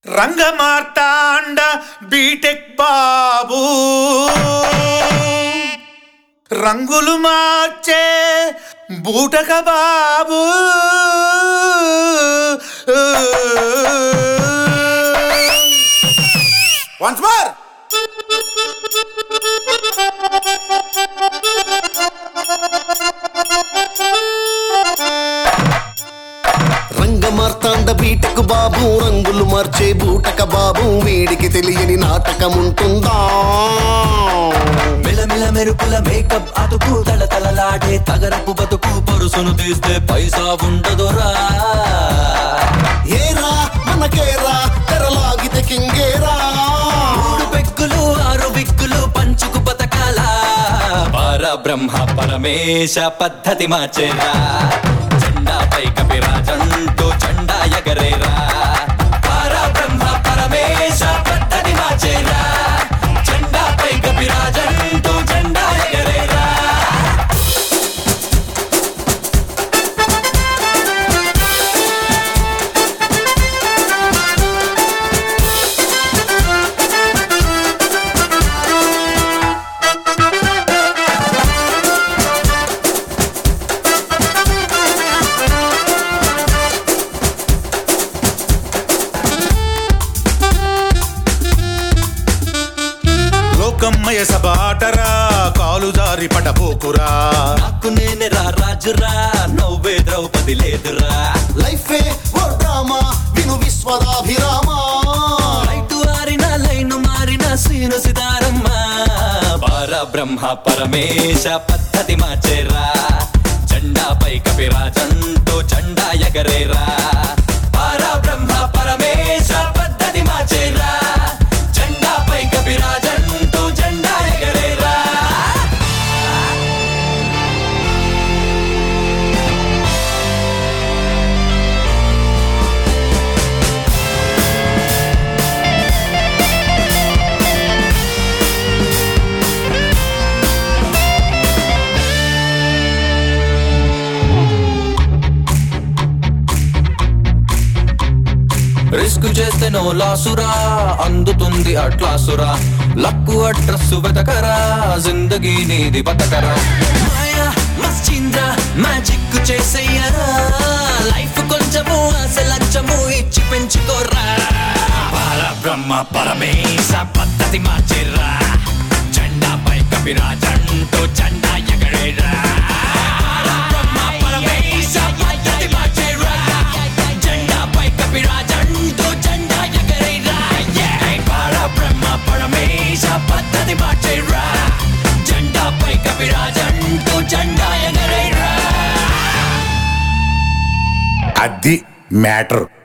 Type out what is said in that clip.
Rangamarthanda BTech బాబు రంగులు మార్చే బూటక బాబు వన్స్ మోర్ రంగమార్తాండ బీటకు బాబు రంగులు మార్చే బూటక బాబు వీడికి తెలియని నాటకం ఉంటుందా మిలమిల మెరుపుల మేకప్ అతుకు తలతలలాడే తగరపు బతుకు పరుసును తీస్తే పైసా ఉండదురా ఏరా మనకేరా తెరలాగితే కింగేరా మూడు పెక్కులు ఆరు విక్కులు పంచుకు బతకాల పర బ్రహ్మ పరమేశ పద్ధతి మార్చేరా జెండాపై కపిరాజంటూ జెండా ఎగరేరా పర బ్రహ్మ పరమేశ పద్ధతి మార్చేరా జెండాపై కపిరాజంటూ జెండా ఎగరేరా లోకమ్మయ సభ ఆటరా కాలు జారి పడబోకురా నాకు నేనే రా రాజురా నవ్వే ద్రౌపది లేదురా లైఫే ఓ డ్రామా విను విశ్వదాభిరామా లైటు ఆరిన లైను మారిన సీను సితారమ్మ పర బ్రహ్మ పరమేశ పద్ధతి మార్చేరా జెండాపై కపిరాజంటూ జెండా ఎగరేరా పర బ్రహ్మ పరమేశ పద్ధతి మార్చేరా జెండాపై కపిరాజంటూ జెండా ఎగరేరా రిస్క్ చేస్తే నో లాసురా అందుతుంది అట్లాసురా లక్కు అడ్రస్ వెతకరా జిందగీ నీది బతకరా మాయా మస్చింద్ర మ్యాజిక్ చేసేయరా లైఫ్ కొంచెము ఆశ లచ్చము ఇచ్చి పెంచుకోరా పర బ్రహ్మ పరమేశ పద్ధతి మార్చిర్రా జెండాపై కపిరాజంటూ జెండా ఎగరేరా బ్రహ్మ పరమేశ పద్ధతి మార్చిర్రా జెండాపై కపిరాజంటూ జెండా ఎగరేరా పర బ్రహ్మ పరమేశ పద్ధతి మార్చిర్రా జెండాపై కపిరాజంటూ జెండా ఎగరేరా అది మ్యాటర్